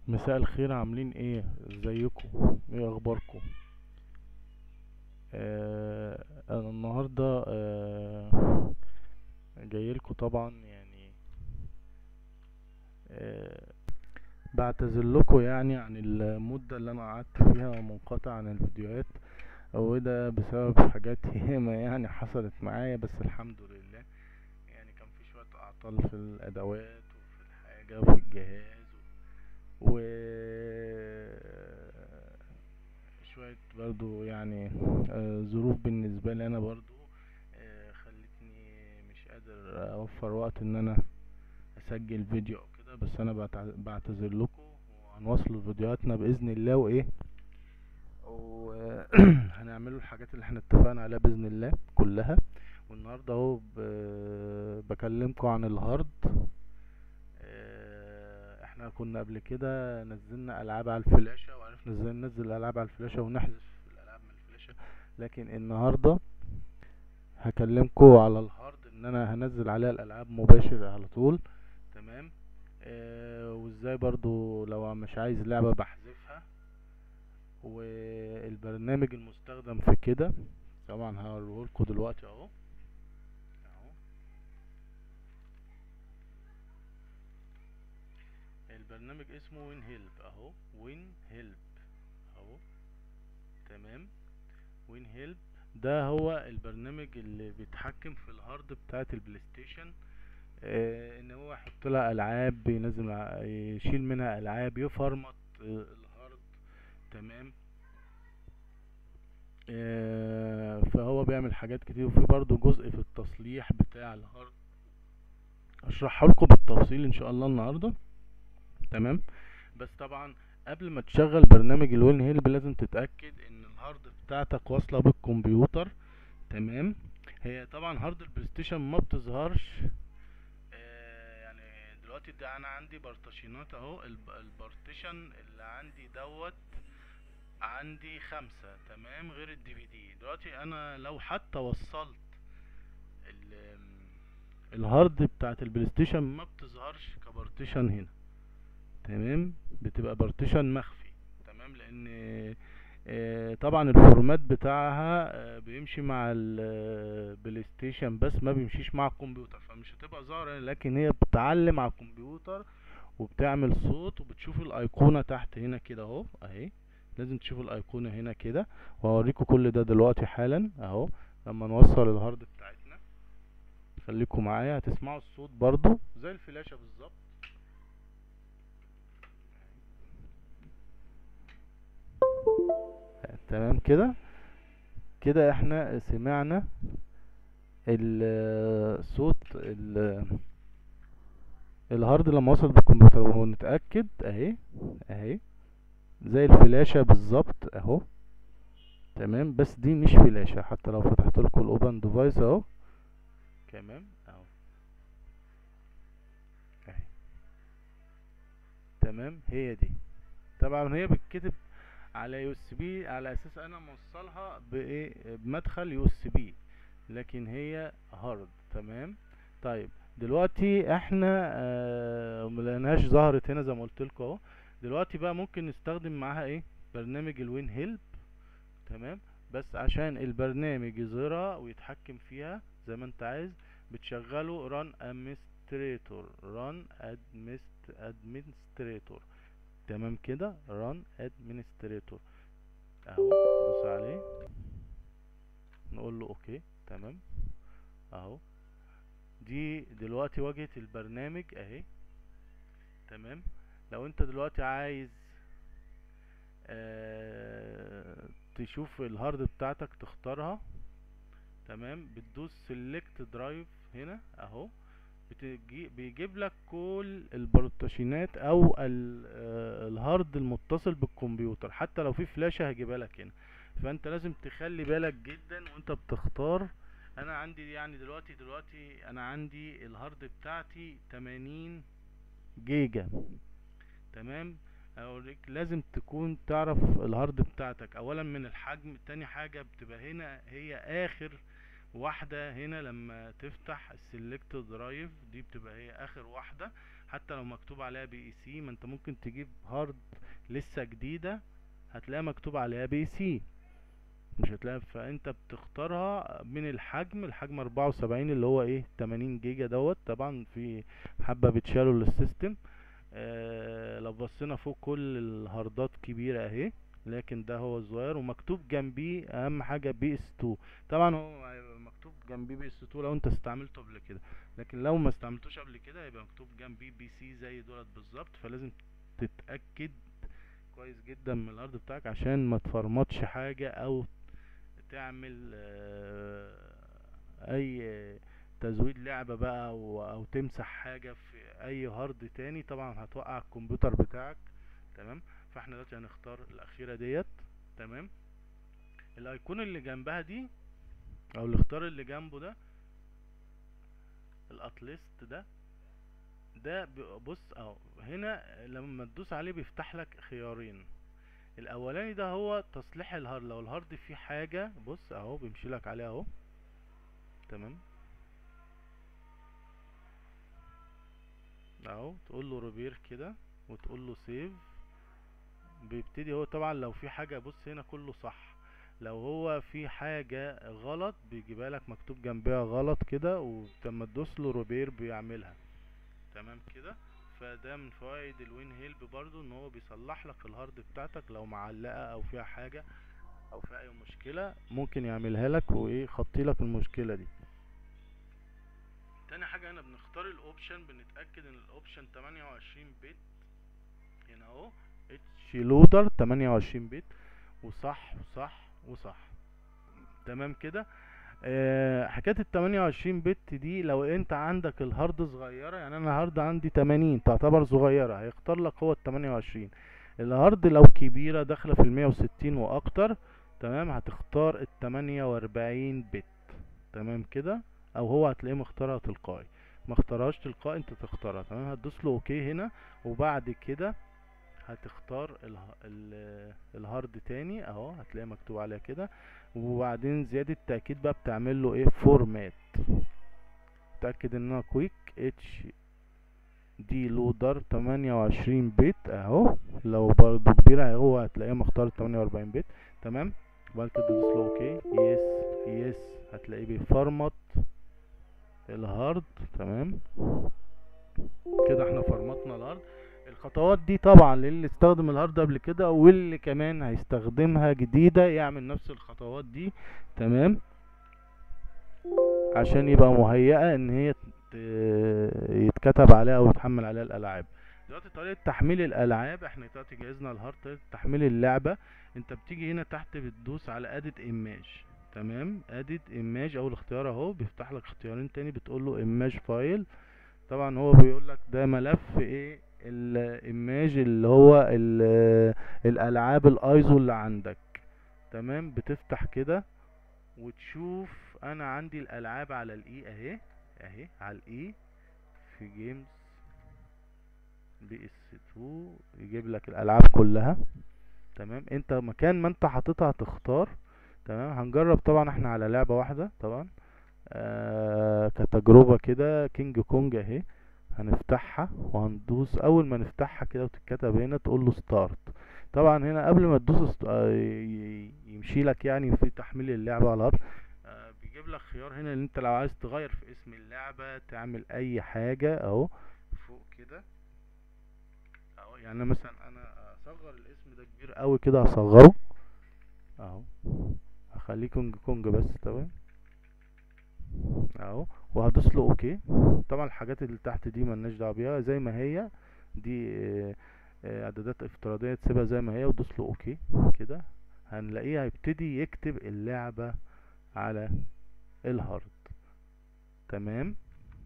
مساء الخير عاملين ايه ازيكم ايه اخباركم آه انا النهارده آه جايلكوا طبعا يعني آه بعتذر لكم يعني عن المدة اللي انا قعدت فيها منقطع عن الفيديوهات وده بسبب حاجات ياما يعني حصلت معايا بس الحمد لله يعني كان في شوية اعطال في الادوات وفي الحاجة وفي الجهاز و شوية برضو يعني آه، ظروف بالنسبة لي انا برضو آه، خلتني مش قادر اوفر وقت ان انا اسجل فيديو او كده بس انا بعتع- بعتذر لكم وهنواصل فيديوهاتنا باذن الله وايه وهنعملوا الحاجات اللي احنا اتفقنا عليها باذن الله كلها والنهارده اهو ب- بكلمكم عن الهارد آه، احنا كنا قبل كده نزلنا العاب على الفلاشة وعرفنا ازاي ننزل الالعاب على الفلاشة ونحذف الالعاب من الفلاشة لكن النهاردة هكلمكم على الهارد ان انا هنزل عليها الالعاب مباشر على طول تمام آه وازاي برضو لو مش عايز لعبة بحذفها والبرنامج المستخدم في كده طبعا هوريهولكوا دلوقتي اهو اهو البرنامج اسمه وين هيلب اهو وين هيلب اهو تمام وين هيلب ده هو البرنامج اللي بيتحكم في الهارد بتاعت البلاي ستيشن آه ان هو يحط لها العاب بينزل ع- يشيل منها العاب يفرمط آه الهارد تمام آه فهو بيعمل حاجات كتير وفي برضو جزء في التصليح بتاع الهارد اشرحه لكم بالتفصيل ان شاء الله النهارده تمام بس طبعا قبل ما تشغل برنامج الوين هيلب لازم تتأكد ان الهارد بتاعتك واصلة بالكمبيوتر تمام هي طبعا هارد البلاي ستيشن ما بتظهرش آه يعني دلوقتي ده انا عندي بارتيشنات اهو الب- البارتيشن اللي عندي دوت عندي خمسة تمام غير الدي في دي دلوقتي انا لو حتى وصلت ال- الهارد بتاعت البلاي ستيشن ما بتظهرش كبارتيشن هنا تمام بتبقى بارتيشن مخفي تمام لان آه، طبعا الفورمات بتاعها آه، بيمشي مع البلاي ستيشن بس ما بيمشيش مع الكمبيوتر فمش هتبقى ظاهرة لكن هي بتعلم على الكمبيوتر وبتعمل صوت وبتشوف الايقونة تحت هنا كده اهو اهي لازم تشوف الايقونة هنا كده وهوريكم كل ده دلوقتي حالا اهو لما نوصل الهارد بتاعتنا خليكم معايا هتسمعوا الصوت برضو زي الفلاشة بالظبط تمام كده كده احنا سمعنا الصوت ال- الهارد لما وصل بالكمبيوتر ونتأكد اهي اهي زي الفلاشة بالظبط اهو تمام بس دي مش فلاشة حتى لو فتحت لكم الاوبن ديفايس اهو تمام اهو اهي تمام هي دي طبعا هي بتكتب على يو اس بي على اساس انا موصلها بايه بمدخل يو اس بي لكن هي هارد تمام طيب دلوقتي احنا آه ملقناش ظهرت هنا زي ما قلت لكم اهو دلوقتي بقى ممكن نستخدم معاها ايه برنامج الوين هيلب تمام بس عشان البرنامج يظهرها ويتحكم فيها زي ما انت عايز بتشغله run administrator run admist administrator تمام كده run administrator اهو دوس عليه نقول له اوكي تمام اهو دي دلوقتي واجهة البرنامج اهي تمام لو انت دلوقتي عايز آه تشوف الهارد بتاعتك تختارها تمام بتدوس select drive هنا اهو بتجي بيجيب لك كل البارتيشنات او ال- آه، الهارد المتصل بالكمبيوتر حتى لو في فلاشة هجيبها لك هنا فانت لازم تخلي بالك جدا وانت بتختار انا عندي يعني دلوقتي دلوقتي انا عندي الهارد بتاعتي 80 جيجا تمام اوريك لازم تكون تعرف الهارد بتاعتك اولا من الحجم تاني حاجة بتبقى هنا هي اخر واحدة هنا لما تفتح السلكت درايف دي بتبقى هي اخر واحدة حتى لو مكتوب عليها بي اي سي ما انت ممكن تجيب هارد لسه جديدة هتلاقيها مكتوب عليها بي سي مش هتلاقي فانت بتختارها من الحجم الحجم 74 اللي هو ايه 80 جيجا دوت طبعا في حبة بتشالوا للسيستم آه لو بصينا فوق كل الهاردات كبيرة اهي لكن ده هو الصغير ومكتوب جنبيه اهم حاجة بي اس 2 طبعا هو هيبقى مكتوب جنبيه بي اس 2 لو انت استعملته قبل كده لكن لو ما استعملتوش قبل كده هيبقى مكتوب جنبيه بي سي زي دولت بالظبط فلازم تتأكد كويس جدا من الارض بتاعك عشان ما تفرمطش حاجة او تعمل آه، اي تزويد لعبة بقى او, أو تمسح حاجة في اي هارد تاني طبعا هتوقع الكمبيوتر بتاعك تمام فاحنا دلوقتي هنختار الاخيرة ديت تمام الايقونة اللي جنبها دي او الاختار اللي جنبه ده الاطلست ده ده ب- بص اهو هنا لما تدوس عليه بيفتح لك خيارين الاولاني ده هو تصليح الهارد لو الهارد فيه حاجة بص اهو بيمشي لك عليه اهو تمام اهو تقول له ريبير كده وتقول له سيف بيبتدي هو طبعا لو في حاجة بص هنا كله صح لو هو في حاجة غلط بيجيبها لك مكتوب جنبها غلط كده ولما تدوس له ريبير بيعملها تمام كده فده من فوائد الوين هيلب برضو ان هو بيصلح لك الهارد بتاعتك لو معلقة او فيها حاجة او فيها اي مشكلة ممكن يعملها لك وايه يخطي لك المشكلة دي تاني حاجة هنا بنختار الاوبشن بنتأكد ان الاوبشن 28 بت هنا اهو اتش لودر 28 بت وصح وصح وصح تمام كده آه، حكايه ال 28 بت دي لو انت عندك الهارد صغيره يعني انا الهارد عندي 80 تعتبر صغيره هيختار لك هو ال 28 الهارد لو كبيره داخله في ال 160 واكتر تمام هتختار ال 48 بت تمام كده او هو هتلاقيه مختارها تلقائي ما اختارهاش تلقائي انت تختارها تمام هتدوس له اوكي هنا وبعد كده هتختار اله... ال... الهارد تاني اهو هتلاقيه مكتوب عليها كده وبعدين زيادة تأكيد بقى بتعمل له ايه فورمات تأكد انها كويك اتش دي لودر 28 بت اهو لو برضو كبيرة هو هتلاقيه مختار 48 بت تمام وبعد كده تدوس له اوكي يس يس هتلاقيه بيفرمط الهارد تمام كده احنا فرمطنا الهارد الخطوات دي طبعا للي استخدم الهارد قبل كده واللي كمان هيستخدمها جديدة يعمل نفس الخطوات دي تمام عشان يبقى مهيئة ان هي ت- يتكتب عليها او يتحمل عليها الالعاب دلوقتي طريقة تحميل الالعاب احنا دلوقتي جهزنا الهارد طريقة تحميل اللعبة انت بتيجي هنا تحت بتدوس على اديت ايماج تمام اديت ايماج اول اختيار اهو بيفتح لك اختيارين تاني بتقول له ايماج فايل طبعا هو بيقول لك ده ملف ايه الايماج اللي هو ال- الالعاب الايزو اللي عندك تمام بتفتح كده وتشوف انا عندي الالعاب على الاي اهي اهي على الاي في جيمز بي اس 2 يجيب لك الالعاب كلها تمام انت مكان ما انت حاططها هتختار تمام هنجرب طبعا احنا على لعبة واحدة طبعا آه كتجربة كده كينج كونج اهي هنفتحها وهندوس اول ما نفتحها كده وتتكتب هنا تقول له ستارت طبعا هنا قبل ما تدوس است... آه، ي- يمشي لك يعني في تحميل اللعبة على الارض آه، بيجيب لك خيار هنا ان انت لو عايز تغير في اسم اللعبة تعمل اي حاجة اهو فوق كده اهو يعني أنا مثلا انا اصغر الاسم ده كبير قوي كده هصغره اهو هخليه كونج كونج بس تمام اهو وهدوس له اوكي طبعا الحاجات اللي تحت دي ملناش دعوه بيها زي ما هي دي آه، آه، اعدادات افتراضيه تسيبها زي ما هي وتدوس له اوكي كده هنلاقيه هيبتدي يكتب اللعبه على الهارد تمام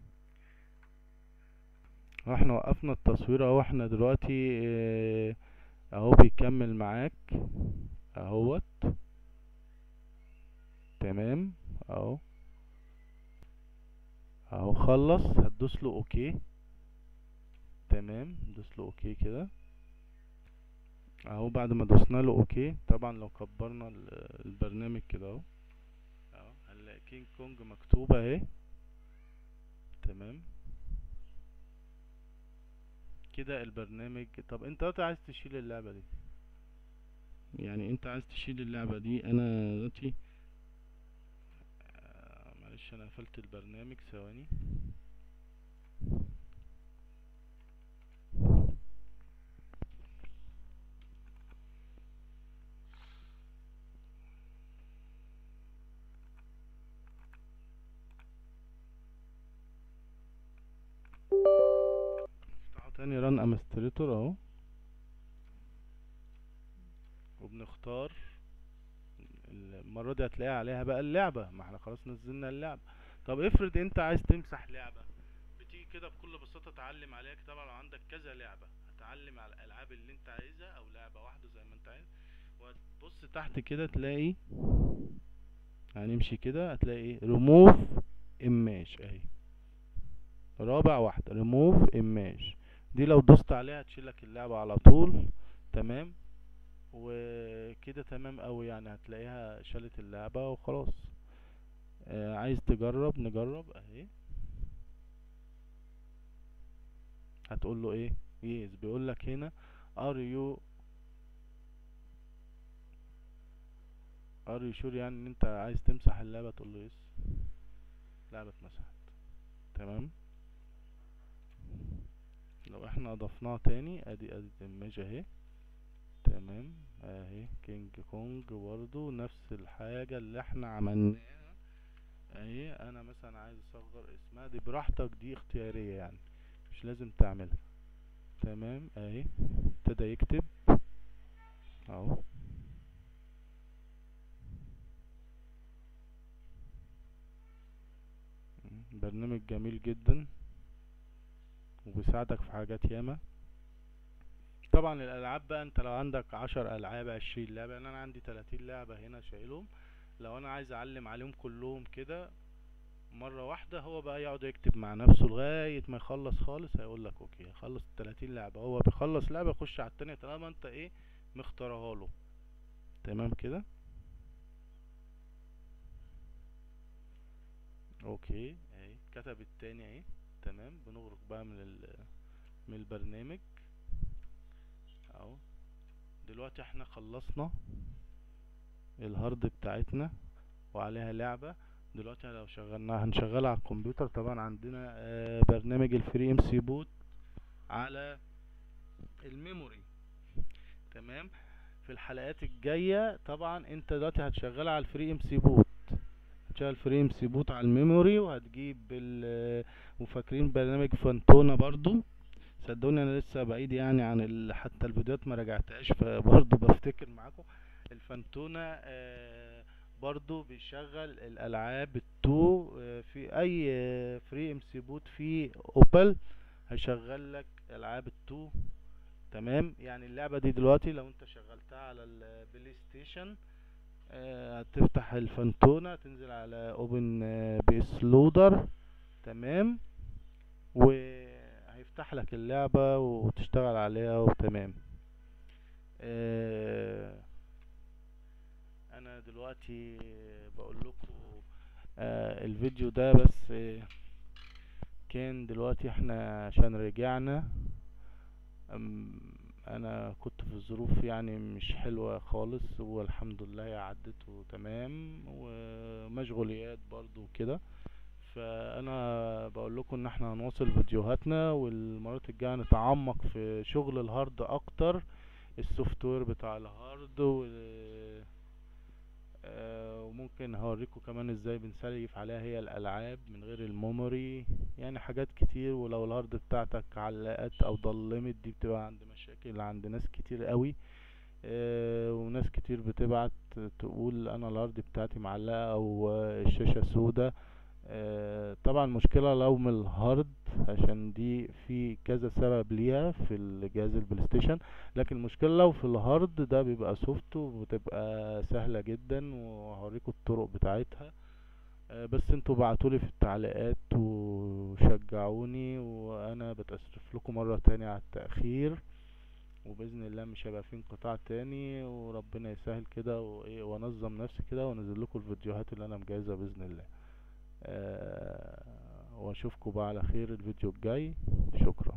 احنا وقفنا التصوير اهو احنا دلوقتي آه، اهو بيكمل معاك اهوت تمام اهو اهو خلص هتدوس له اوكي تمام دوس له اوكي كده اهو بعد ما دوسنا له اوكي طبعا لو كبرنا ال- البرنامج كده اهو اهو هنلاقي كينج كونج مكتوبة اهي تمام كده البرنامج طب انت دلوقتي عايز تشيل اللعبة دي يعني انت عايز تشيل اللعبة دي انا دلوقتي آه، معلش انا قفلت البرنامج ثواني افتحه تاني ران امستريتور اهو وبنختار المرة دي هتلاقي عليها بقى اللعبة ما احنا خلاص نزلنا اللعبة طب افرض انت عايز تمسح لعبة بتيجي كده بكل بساطة تعلم عليها طبعا لو عندك كذا لعبة هتعلم على الالعاب اللي انت عايزها او لعبة واحدة زي ما انت عايز وهتبص تحت كده تلاقي هنمشي كده هتلاقي ايه ريموف ايماج اهي رابع واحدة ريموف ايماج دي لو دوست عليها هتشيلك اللعبة على طول تمام وكده تمام اوي يعني هتلاقيها شالت اللعبة وخلاص آه عايز تجرب نجرب اهي هتقول له ايه يس بيقول لك هنا are you are you sure يعني ان انت عايز تمسح اللعبة تقول له يس لعبة اتمسحت تمام لو احنا اضفناها تاني ادي ادي الايماج اهي تمام اهي كينج كونج برضو نفس الحاجة اللي احنا عملناها اهي انا مثلا عايز اصغر اسمها دي براحتك دي اختيارية يعني مش لازم تعملها تمام اهي ابتدى يكتب اهو برنامج جميل جدا وبيساعدك في حاجات ياما طبعا الالعاب بقى انت لو عندك عشر العاب عشرين لعبة يعني انا عندي تلاتين لعبة هنا شايلهم لو انا عايز اعلم عليهم كلهم كده مرة واحدة هو بقى يقعد يكتب مع نفسه لغاية ما يخلص خالص هيقول لك اوكي خلص التلاتين لعبة هو بيخلص لعبة يخش على التانية طالما انت ايه مختارها له تمام كده اوكي اهي كتب التاني اهي تمام بنخرج بقى من ال من البرنامج اهو دلوقتي احنا خلصنا الهارد بتاعتنا وعليها لعبة دلوقتي لو شغلناها هنشغلها على الكمبيوتر طبعا عندنا آه، برنامج الفري ام سي بوت على الميموري تمام في الحلقات الجاية طبعا انت دلوقتي هتشغلها على الفري ام سي بوت هتشغل فري ام سي بوت على الميموري وهتجيب ال وفاكرين برنامج فانتونا برضو صدقوني انا لسه بعيد يعني عن ال... حتى الفيديوهات ما راجعتهاش فبرضو بفتكر معاكم الفانتونا آه برضو بيشغل الالعاب التو آه في اي فري ام سي بوت في اوبل هيشغل لك العاب التو تمام يعني اللعبة دي دلوقتي لو انت شغلتها على البلاي ستيشن آه، هتفتح الفانتونا تنزل على اوبن بيس لودر تمام وهيفتح لك اللعبة وتشتغل عليها وتمام آه، انا دلوقتي بقول لكم الفيديو ده بس آه، كان دلوقتي احنا عشان رجعنا أم، انا كنت في ظروف يعني مش حلوة خالص والحمد لله هي عدت وتمام ومشغوليات برضو وكده فانا بقول لكم ان احنا هنواصل فيديوهاتنا والمرات الجايه نتعمق في شغل الهارد اكتر السوفت وير بتاع الهارد و آه، وممكن هوريكم كمان ازاي بنسيف عليها هي الالعاب من غير الميموري يعني حاجات كتير ولو الهارد بتاعتك علقت او ضلمت دي بتبقى عند مشاكل عند ناس كتير قوي آه، وناس كتير بتبعت تقول انا الهارد بتاعتي معلقة او آه، الشاشة سودة آه، طبعا مشكلة لو من الهارد عشان دي في كذا سبب ليها في الجهاز البلاي ستيشن لكن المشكلة لو في الهارد ده بيبقى سوفت وبتبقى سهلة جدا وهوريكم الطرق بتاعتها آه، بس انتوا بعتولي في التعليقات وشجعوني وانا بتأسف لكم مرة تانية على التأخير وبإذن الله مش هيبقى في انقطاع تاني وربنا يسهل كده وايه وانظم نفسي كده وانزل لكم الفيديوهات اللي انا مجهزها بإذن الله آه واشوفكم بقى على خير الفيديو الجاي شكرا